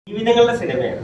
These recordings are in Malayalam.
ജീവിതങ്ങളുടെ സിനിമയാണ്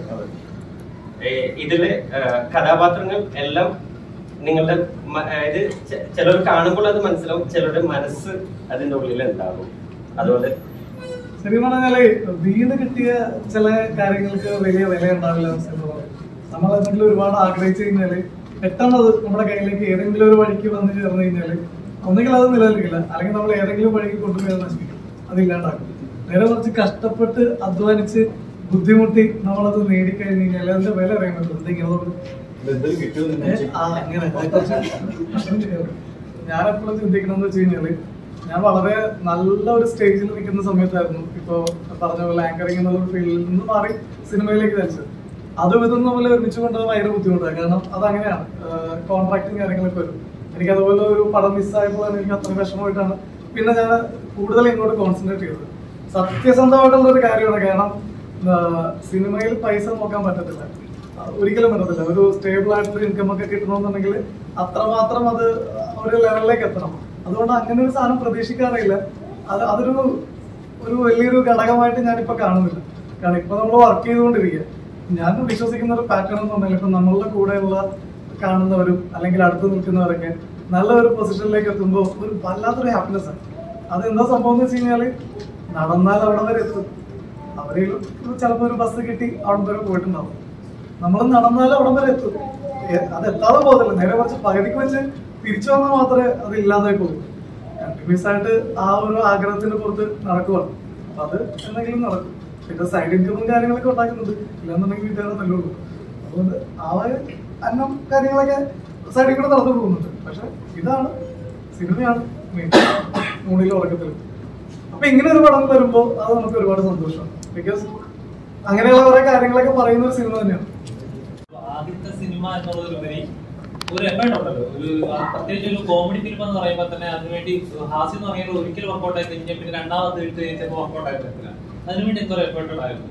ഏ, ഇതില് ആ, കഥാപാത്രങ്ങൾ എല്ലാം നിങ്ങളുടെ മ- അതായത് ചെ- ചിലർ കാണുമ്പോൾ അത് മനസ്സിലാവും ചിലരുടെ മനസ്സ് അതിന്റെ ഉള്ളിൽ ഉണ്ടാകും അതുപോലെ ശരിക്കും പറഞ്ഞാല് വീട് കിട്ടിയ ചില കാര്യങ്ങൾക്ക് വലിയ വില ഉണ്ടാവില്ല എന്ന് സിനിമ പറയും. നമ്മൾ എന്തെങ്കിലും ഒരുപാട് ആഗ്രഹിച്ചു കഴിഞ്ഞാല് പെട്ടെന്ന് അത് നമ്മുടെ കയ്യിലേക്ക് ഏതെങ്കിലും ഒരു വഴിക്ക് വന്നു ചേർന്ന് കഴിഞ്ഞാല് ഒന്നുകിൽ അത് നിലനിൽക്കില്ല അല്ലെങ്കിൽ നമ്മൾ ഏതെങ്കിലും വഴിക്ക് കൊണ്ടുപോയി അത് നശിപ്പിക്കും അത് ഇല്ലാണ്ടാക്കും നേരെ കുറച്ച് കഷ്ടപ്പെട്ട് അധ്വാനിച്ച് ബുദ്ധിമുട്ടി നമ്മളത് നേടിക്കഴിഞ്ഞ് കഴിഞ്ഞാൽ അതിന്റെ വില അറിയാൻ പറ്റും എന്തെങ്കിലും നമുക്ക് എന്തെങ്കിലും കിട്ടുമെന്ന് ഏ, ആ, അങ്ങനെ. അത് കുറച്ച് പ്രശ്നം ശരിയാണ്. ഞാൻ എപ്പോഴും ചിന്തിക്കണമെന്ന് വെച്ച് കഴിഞ്ഞാല് ഞാൻ വളരെ നല്ല ഒരു സ്റ്റേജിൽ നിൽക്കുന്ന സമയത്തായിരുന്നു ഇപ്പോ പറഞ്ഞ പോലെ ആങ്കറിംഗ് എന്നുള്ള ഫീൽഡിൽ നിന്ന് മാറി സിനിമയിലേക്ക് ധരിച്ചത് അതും ഇതും തമ്മിൽ ഒരുമിച്ച് കൊണ്ടുപോകാൻ ഭയങ്കര ബുദ്ധിമുട്ടാണ് കാരണം അത് അങ്ങനെയാണ് കോൺട്രാക്ടും കാര്യങ്ങളൊക്കെ വരും എനിക്ക് അതുപോലെ ഒരു പടം മിസ്സായപ്പോൾ എനിക്ക് അത്ര വിഷമമായിട്ടാണ് പിന്നെ ഞാൻ കൂടുതൽ ഇങ്ങോട്ട് കോൺസെൻട്രേറ്റ് ചെയ്തത് സത്യസന്ധമായിട്ടുള്ള ഒരു കാര്യമാണ് കാരണം ആ, സിനിമയിൽ പൈസ നോക്കാൻ പറ്റത്തില്ല ആ, ഒരിക്കലും പറ്റത്തില്ല ഒരു സ്റ്റേബിൾ ആയിട്ടുള്ള ഇൻകം ഒക്കെ കിട്ടണമെന്നുണ്ടെങ്കിൽ അത്രമാത്രം അത് ഒരു ലെവലിലേക്ക് എത്തണം അതുകൊണ്ട് അങ്ങനെ ഒരു സാധനം പ്രതീക്ഷിക്കാറില്ല അത് അതൊരു ഒരു വലിയൊരു ഘടകമായിട്ട് ഞാനിപ്പോ കാണുന്നില്ല കാരണം ഇപ്പൊ നമ്മൾ വർക്ക് ചെയ്തുകൊണ്ടിരിക്കുക ഞാൻ വിശ്വസിക്കുന്ന ഒരു പാറ്റേൺ എന്ന് പറഞ്ഞാൽ ഇപ്പൊ നമ്മളുടെ കൂടെയുള്ള കാണുന്നവരും അല്ലെങ്കിൽ അടുത്ത് നിൽക്കുന്നവരൊക്കെ നല്ല ഒരു പൊസിഷനിലേക്ക് എത്തുമ്പോൾ ഒരു വല്ലാത്തൊരു ഹാപ്പിനെസ് ആണ് അത് എന്താ സംഭവം എന്ന് വെച്ച് കഴിഞ്ഞാല് നടന്നാൽ അവിടെ വരെ എത്തും അവര് ചിലപ്പോ ഒരു ബസ് കിട്ടി അവിടെ വരെ പോയിട്ടുണ്ടാവും നമ്മൾ നടന്നാൽ അവിടെ വരെ എത്തും എ- അത് എത്താതെ പോകത്തില്ല നേരെ കുറച്ച് പകുതിക്ക് വെച്ച് തിരിച്ചു വന്നാൽ മാത്രമേ അത് ഇല്ലാതായി പോകും കണ്ടിന്യൂസ് ആയിട്ട് ആ ഒരു ആഗ്രഹത്തിന്റെ പുറത്ത് നടക്കുവാണ് അപ്പൊ അത് എന്തെങ്കിലും നടക്കും പിന്നെ സൈഡ് ഇൻകമും കാര്യങ്ങളൊക്കെ ഉണ്ടാക്കുന്നുണ്ട് ഇല്ലാന്നുണ്ടെങ്കിൽ വീട്ടുകാരെ തല്ലുള്ളൂ അതുകൊണ്ട് ആ ഒരു അന്നം കാര്യങ്ങളൊക്കെ സൈഡിൽ കൂടെ നടന്നു പോകുന്നുണ്ട് പക്ഷെ ഇതാണ് സിനിമയാണ് മെയിൻ മൂണിലും ഉറക്കത്തിലും അപ്പൊ ഇങ്ങനെ ഒരു പടം വരുമ്പോ അത് നമുക്ക് ഒരുപാട് സന്തോഷമാണ് ബിക്കോസ് അങ്ങനെയുള്ള കുറെ കാര്യങ്ങളൊക്കെ പറയുന്ന ഒരു സിനിമ തന്നെയാണ് ആദ്യത്തെ സിനിമ എന്നുള്ളതിലുപരി ഒരു എഫേർട്ട് ഉണ്ടല്ലോ ഒരു ആ, പ്രത്യേകിച്ച് ഒരു കോമഡി ഫിലിം എന്ന് പറയുമ്പോൾ തന്നെ അതിനുവേണ്ടി ഹാസ്യം എന്ന് പറയുന്നത് ഒരിക്കലും വർക്കൗട്ട് ആയി കഴിഞ്ഞാൽ പിന്നെ രണ്ടാമത് ഇട്ട് ചിലപ്പോൾ വർക്കൗട്ട് ആയി പറ്റില്ല അതിനുവേണ്ടി എന്തോ എഫേർട്ട് ഉണ്ടായിരുന്നു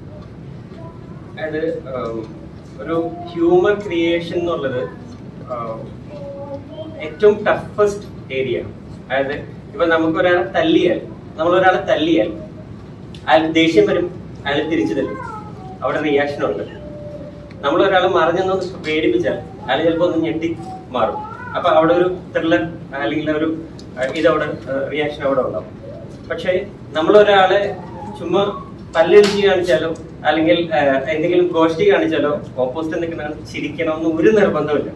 അതായത് ഉം, ഒരു ഹ്യൂമർ ക്രിയേഷൻ എന്നുള്ളത് ഉം, ഏറ്റവും ടഫസ്റ്റ് ഏരിയ അതായത് ഇപ്പൊ നമുക്ക് ഒരാളെ തല്ലിയാൽ നമ്മൾ ഒരാളെ തല്ലിയാൽ അയാൾ ദേഷ്യം വരും അയാൾ തിരിച്ചു തരും അവിടെ റിയാക്ഷൻ ഉണ്ട് നമ്മൾ ഒരാളെ മറിഞ്ഞൊന്ന് പേടിപ്പിച്ചാൽ അയാൾ ചിലപ്പോൾ ഒന്ന് ഞെട്ടി മാറും അപ്പൊ അവിടെ ഒരു ത്രില്ലർ അല്ലെങ്കിൽ ഒരു അഹ് ഇതവിടെ റിയാക്ഷൻ അവിടെ ഉണ്ടാവും പക്ഷേ നമ്മൾ ഒരാളെ ചുമ്മാ പല്ലിടിച്ച് കാണിച്ചാലോ അല്ലെങ്കിൽ അഹ് എന്തെങ്കിലും ഗോഷ്ടി കാണിച്ചാലോ ഓപ്പോസിറ്റ് നിൽക്കുന്ന ആൾ ചിരിക്കണമെന്ന് ഒരു നിർബന്ധമില്ല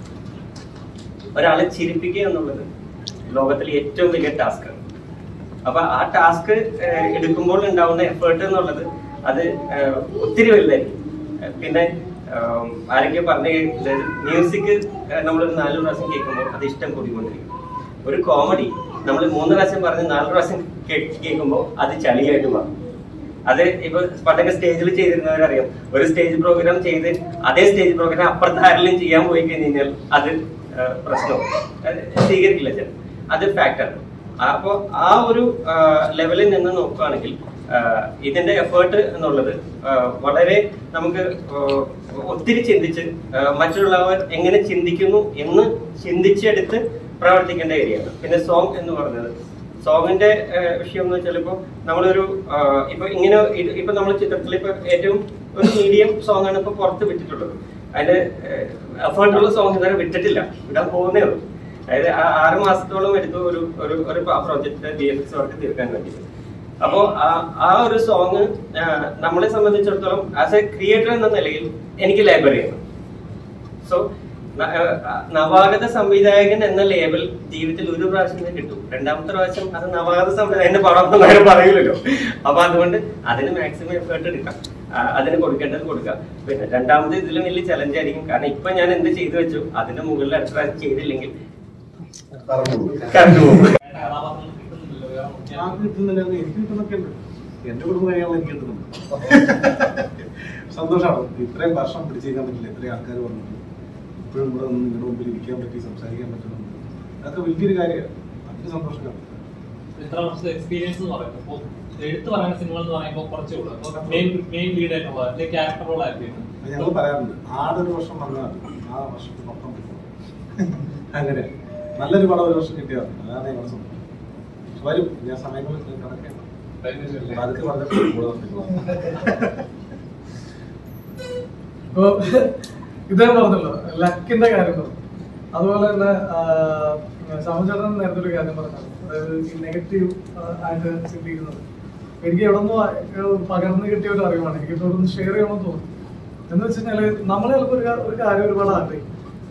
ഒരാളെ ചിരിപ്പിക്കുക എന്നുള്ളത് ലോകത്തിലെ ഏറ്റവും വലിയ ടാസ്ക്കാണ് അപ്പൊ ആ ടാസ്ക് എടുക്കുമ്പോൾ ഉണ്ടാവുന്ന എഫേർട്ട് എന്നുള്ളത് അത് ഏഹ്, ഒത്തിരി വലുതായിരിക്കും ഏഹ് പിന്നെ ആം, ആരൊക്കെ പറഞ്ഞ മ്യൂസിക് നമ്മളൊരു നാല് പ്രാവശ്യം കേൾക്കുമ്പോൾ അത് ഇഷ്ടം കൂടിക്കൊണ്ടിരിക്കും ഒരു കോമഡി നമ്മൾ മൂന്ന് പ്രാവശ്യം പറഞ്ഞ് നാല് പ്രാവശ്യം കേൾക്കുമ്പോൾ അത് ചളിയായിട്ട് മാറും അത് ഇപ്പൊ പണ്ടൊക്കെ സ്റ്റേജിൽ ചെയ്തിരുന്നവരറിയാം ഒരു സ്റ്റേജ് പ്രോഗ്രാം ചെയ്ത് അതേ സ്റ്റേജ് പ്രോഗ്രാം അപ്പുറത്ത് ആരെങ്കിലും ചെയ്യാൻ പോയി കഴിഞ്ഞ് കഴിഞ്ഞാൽ അത് ആ, പ്രശ്നവും അത് സ്വീകരിക്കില്ല ചില അത് ഫാക്ടറാണ് അപ്പോ ആ ഒരു ലെവലിൽ നിന്ന് നോക്കുകയാണെങ്കിൽ ആ, ഇതിന്റെ എഫേർട്ട് എന്നുള്ളത് ആ, വളരെ നമുക്ക് ആ, ഒത്തിരി ചിന്തിച്ച് ആ, മറ്റുള്ളവർ എങ്ങനെ ചിന്തിക്കുന്നു എന്ന് ചിന്തിച്ചെടുത്ത് പ്രവർത്തിക്കേണ്ട ഏരിയയാണ് പിന്നെ സോങ് എന്ന് പറഞ്ഞത് സോങ്ങിന്റെ ഏഹ്, വിഷയം എന്ന് വെച്ചാൽ ഇപ്പൊ നമ്മളൊരു ആഹ്, ഇപ്പൊ ഇങ്ങനെ ഇത് ഇപ്പൊ നമ്മൾ ചിത്രത്തിൽ ഇപ്പൊ ഏറ്റവും ഒരു മീഡിയം സോങ് ആണ് ഇപ്പൊ പുറത്ത് വിട്ടിട്ടുള്ളത് അതിന്റെ എഫേർട്ടുള്ള സോങ് ഇതുവരെ വിട്ടിട്ടില്ല വിടാൻ പോകുന്നേ ഉള്ളൂ അതായത് ആ- ആറ് മാസത്തോളം എടുത്തു ഒരു ഒരു ഒരു project D F X work തീർക്കാൻ വേണ്ടിയിട്ട് അപ്പോ ആ- ആ ഒരു സോങ് നമ്മളെ സംബന്ധിച്ചിടത്തോളം ആസ് എ ക്രിയേറ്റർ എന്ന നിലയിൽ എനിക്ക് ലൈബ്രറിയാണ് സോ നവാഗത സംവിധായകൻ എന്ന ലേബൽ ജീവിതത്തിൽ ഒരു പ്രാവശ്യം കിട്ടും രണ്ടാമത്തെ പ്രാവശ്യം അത് നവാഗത സംവിധായകന്റെ പടം എന്ന് ആരും പറയില്ലല്ലോ അപ്പൊ അതുകൊണ്ട് അതിന് മാക്സിമം എഫേർട്ട് എടുക്കാം ആ, അതിന് കൊടുക്കേണ്ടത് കൊടുക്കാം പിന്നെ രണ്ടാമത് ഇതിലും വലിയ ചലഞ്ച് ആയിരിക്കും കാരണം ഇപ്പൊ ഞാൻ എന്ത് ചെയ്തു വെച്ചു അതിന്റെ മുകളിൽ അടുത്ത പ്രാവശ്യം ചെയ്തില്ലെങ്കിൽ കറണ്ട് പോകും വേണ്ട കഥാപാത്രങ്ങൾ കിട്ടുന്നില്ലല്ലോ വേറെ ഞാൻ നോക്കിയാൽ. കിട്ടുന്നില്ല എനിക്ക് കിട്ടുന്നൊക്കെ ഉണ്ട് എന്റെ കുടുംബം കഴിയാനുള്ള എനിക്ക് കിട്ടുന്നുണ്ട് സന്തോഷമാണ് ഇത്രയും വർഷം പിടിച്ചേക്കാൻ പറ്റില്ല ഇത്രയും ആൾക്കാർ വന്നിട്ട് ഇപ്പോഴും ഇവിടെ നിന്ന് നിങ്ങളുടെ മുമ്പിൽ ഇരിക്കാൻ പറ്റി സംസാരിക്കാൻ പറ്റുന്നുണ്ട് അതൊക്കെ വലിയൊരു കാര്യമാണ് അതിന് സന്തോഷമാണ് ഇത്ര വർഷത്തെ എക്സ്പീരിയൻസ് എന്ന് പറയുന്നത് ഇപ്പൊ എഴുത്ത് പറയുന്ന സിനിമകൾ എന്ന് പറയുമ്പോൾ കുറച്ചേ ഉള്ളൂ അപ്പൊ മെയിൻ മെയിൻ ലീഡ് ആയിട്ടുള്ള അല്ലെങ്കിൽ ക്യാരക്ടർ റോൾ ആയിരിക്കും ഞങ്ങൾ പറയാറുണ്ട് ആടൊരു വർഷം വന്നാൽ ആ വർഷത്തിൽ മൊത്തം കിട്ടും അങ്ങനെ നല്ലൊരു പടം ഒരു വർഷം കിട്ടിയാൽ മതി. അതാണ് ഞങ്ങളുടെ സന്തോഷം വരും ഞാൻ സമയങ്ങളിൽ കണക്കാണ് പതുക്കെ പറഞ്ഞപ്പോൾ കൂടെ വന്നിട്ടുള്ളൂ ഇപ്പൊ ഇദ്ദേഹം പറഞ്ഞല്ലോ ലക്കിന്റെ കാര്യം പറഞ്ഞു അതുപോലെ തന്നെ ശമചേട്ടൻ നേരത്തെ ഒരു കാര്യം പറഞ്ഞു അതായത് ഈ നെഗറ്റീവ് ആയിട്ട് ചിന്തിക്കുന്നത് എനിക്ക് എവിടെ നിന്നോ പകർന്നു കിട്ടിയ ഒരു അറിവാണ് എനിക്ക് ഇവിടെ ഒന്ന് ഷെയർ ചെയ്യണമെന്ന് തോന്നുന്നു എന്ന് വെച്ച് കഴിഞ്ഞാല് നമ്മൾ ചിലപ്പോൾ ഒരു കാ- ഒരു കാര്യം ഒരുപാട് ആഗ്രഹിക്കും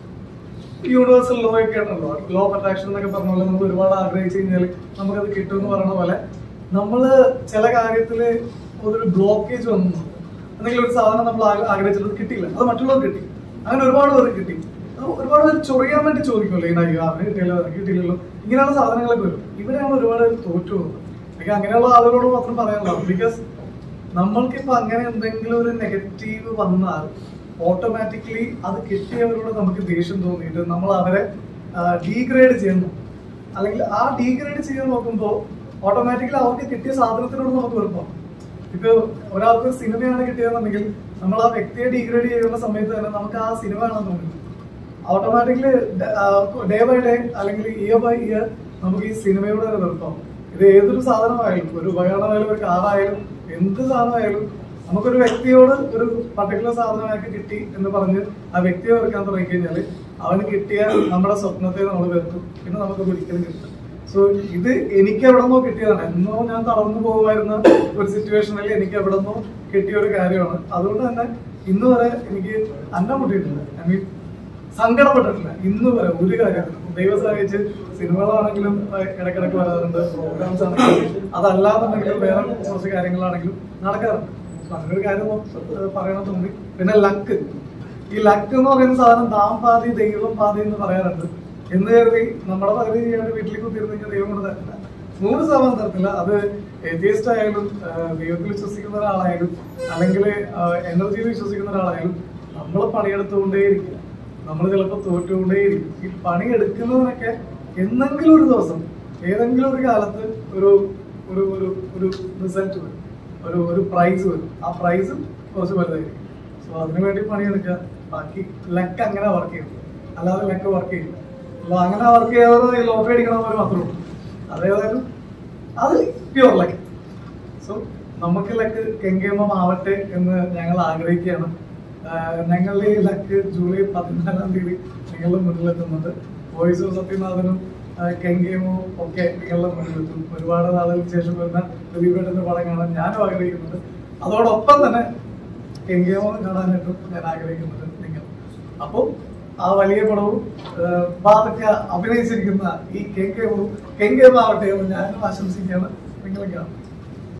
യൂണിവേഴ്സൽ ലോ ഒക്കെ ആണല്ലോ ലോ ഓഫ് അട്രാക്ഷൻ എന്നൊക്കെ പറഞ്ഞ പോലെ നമ്മൾ ഒരുപാട് ആഗ്രഹിച്ചു കഴിഞ്ഞാൽ നമുക്കത് കിട്ടും എന്ന് പറയുന്ന പോലെ നമ്മള് ചില കാര്യത്തില് ഒരു ബ്ലോക്കേജ് വന്നു എന്തെങ്കിലും ഒരു സാധനം നമ്മൾ ആ- ആഗ്രഹിച്ചത് കിട്ടിയില്ല അത് മറ്റുള്ളവർക്ക് കിട്ടി അങ്ങനെ ഒരുപാട് പേർക്ക് കിട്ടി അത് ഒരുപാട് പേര് ചൊറിയാൻ വേണ്ടി ചോദിക്കുമല്ലോ ഇങ്ങനെ അയ്യോ അവന് കിട്ടിയില്ല അവന് കിട്ടിയില്ലല്ലോ ഇങ്ങനെയുള്ള സാധനങ്ങളൊക്കെ വരും ഇവിടെയാണ് ഒരുപാട് പേര് തോറ്റു പോകുന്നത് എനിക്ക് അങ്ങനെയുള്ള ആളുകളോട് മാത്രം പറയാനുള്ളൂ ബിക്കോസ് നമ്മൾക്കിപ്പോ അങ്ങനെ എന്തെങ്കിലും ഒരു നെഗറ്റീവ് വന്നാൽ ഓട്ടോമാറ്റിക്കലി അത് കിട്ടിയവരോട് നമുക്ക് ദേഷ്യം തോന്നിയിട്ട് നമ്മൾ അവരെ ഡീഗ്രേഡ് ചെയ്യുന്നു അല്ലെങ്കിൽ ആ ഡീഗ്രേഡ് ചെയ്യാൻ നോക്കുമ്പോൾ ഓട്ടോമാറ്റിക്കലി അവർക്ക് കിട്ടിയ സാധനത്തിനോട് നമുക്ക് വെറുപ്പാണ് ഇപ്പൊ ഒരാൾക്ക് ഒരു സിനിമയാണ് കിട്ടിയതെന്നുണ്ടെങ്കിൽ നമ്മൾ ആ വ്യക്തിയെ ഡീഗ്രേഡ് ചെയ്യുന്ന സമയത്ത് തന്നെ നമുക്ക് ആ സിനിമ ആണെന്ന് തോന്നുന്നു ഓട്ടോമാറ്റിക്കലി ഡേ ബൈ ഡേ അല്ലെങ്കിൽ ഇയർ ബൈ ഇയർ നമുക്ക് ഈ സിനിമയോട് തന്നെ വെറുപ്പാവും ഇത് ഏതൊരു സാധനമായാലും ഒരു ഉപകരണമായാലും ഒരു കാറായാലും എന്ത് സാധനമായാലും നമുക്കൊരു വ്യക്തിയോട് ഒരു പർട്ടിക്കുലർ സാധനമായിട്ട് കിട്ടി എന്ന് പറഞ്ഞ് ആ വ്യക്തിയെ വെറുക്കാൻ തുടങ്ങി കഴിഞ്ഞാല് അവന് കിട്ടിയ നമ്മുടെ സ്വപ്നത്തെ നമ്മൾ വെറുക്കും പിന്നെ നമുക്കത് ഒരിക്കലും കിട്ടില്ല സോ ഇത് എനിക്ക് എവിടെ നിന്നോ കിട്ടിയതാണ് എന്നോ ഞാൻ തളർന്നു പോകുമായിരുന്ന ഒരു സിറ്റുവേഷനിൽ എനിക്ക് എവിടെ നിന്നോ കിട്ടിയ ഒരു കാര്യമാണ് അതുകൊണ്ട് തന്നെ ഇന്ന് വരെ എനിക്ക് അന്നം മുട്ടിയിട്ടില്ല ഐ മീൻ സങ്കടപ്പെട്ടിട്ടില്ല ഇന്ന് വരെ ഒരു കാര്യത്തിലും ദൈവം സഹായിച്ച് സിനിമകളാണെങ്കിലും ഏഹ്, ഇടയ്ക്കിടയ്ക്ക് വരാറുണ്ട് പ്രോഗ്രാംസ് ആണെങ്കിലും അതല്ലാന്നുണ്ടെങ്കിലും വേറെ കുറച്ച് കാര്യങ്ങളാണെങ്കിലും നടക്കാറുണ്ട് അപ്പൊ അങ്ങനെ ഒരു കാര്യം ഏഹ്, പറയണം തോന്നി പിന്നെ ലക്ക് ഈ ലക്ക് എന്ന് പറയുന്ന സാധനം താൻ പാതി ദൈവം പാതി എന്ന് പറയാറുണ്ട് എന്ന് കരുതി നമ്മുടെ പകുതി ചെയ്യാണ്ട് വീട്ടിൽ കുത്തിയിരുന്നു കഴിഞ്ഞാൽ ദൈവം കൊണ്ട് തരില്ല നൂറ് ശതമാനം തരത്തില്ല അത് എത്തിയസ്റ്റ് ആയാലും ആഹ് ദൈവത്തിൽ വിശ്വസിക്കുന്ന ഒരാളായാലും അല്ലെങ്കിൽ എനർജിയിൽ വിശ്വസിക്കുന്ന ഒരാളായാലും നമ്മൾ പണിയെടുത്തുകൊണ്ടേയിരിക്കും നമ്മൾ ചിലപ്പോൾ തോറ്റുകൊണ്ടേയിരിക്കും ഈ പണിയെടുക്കുന്നതിനൊക്കെ എന്തെങ്കിലും ഒരു ദിവസം ഏതെങ്കിലും ഒരു കാലത്ത് ഒരു ഒരു ഒരു ഒരു റിസൾട്ട് വരും ഒരു ഒരു പ്രൈസ് വരും ആ പ്രൈസ് കുറച്ച് വലുതായിരിക്കും സോ അതിനു വേണ്ടി പണിയെടുക്കുക ബാക്കി ലക്ക് അങ്ങനെ വർക്ക് ചെയ്യും അല്ലാതെ ലക്ക് വർക്ക് ചെയ്യില്ല അപ്പൊ അങ്ങനെ വർക്ക് ചെയ്യാതെ ലോട്ടറി അടിക്കണവർ മാത്രമേ ഉള്ളൂ അതേതായാലും അത് പ്യുവർ ലക്ക് സോ നമുക്ക് ലക്ക് കെങ്കേമം ആവട്ടെ എന്ന് ഞങ്ങൾ ആഗ്രഹിക്കുകയാണ് ആഹ് ഞങ്ങളുടെ ഈ ലക്ക് ജൂലൈ പതിനാലാം തീയതി നിങ്ങളുടെ മുന്നിലെത്തുന്നുണ്ട് വോയിസ് ഓഫ് സത്യനാഥനും ആഹ് കെങ്കേമോ ഒക്കെ നിങ്ങളുടെ മുന്നിലെത്തും ഒരുപാട് നാളുകൾക്ക് ശേഷം വരുന്ന ദിലീപേട്ടന്റെ പടം കാണാൻ ഞാനും ആഗ്രഹിക്കുന്നുണ്ട് അതോടൊപ്പം തന്നെ കെങ്കേമോ കാണാനായിട്ടും ഞാൻ ആഗ്രഹിക്കുന്നുണ്ട് നിങ്ങൾ അപ്പോൾ ആ വലിയ പടവും ആഹ് ബാധക്ക അഭിനയിച്ചിരിക്കുന്ന ഈ കെങ്കേമോ കെങ്കേമോ ആവട്ടെ എന്ന് ഞാനും ആശംസിക്കുകയാണ് നിങ്ങളൊക്കെയാണ്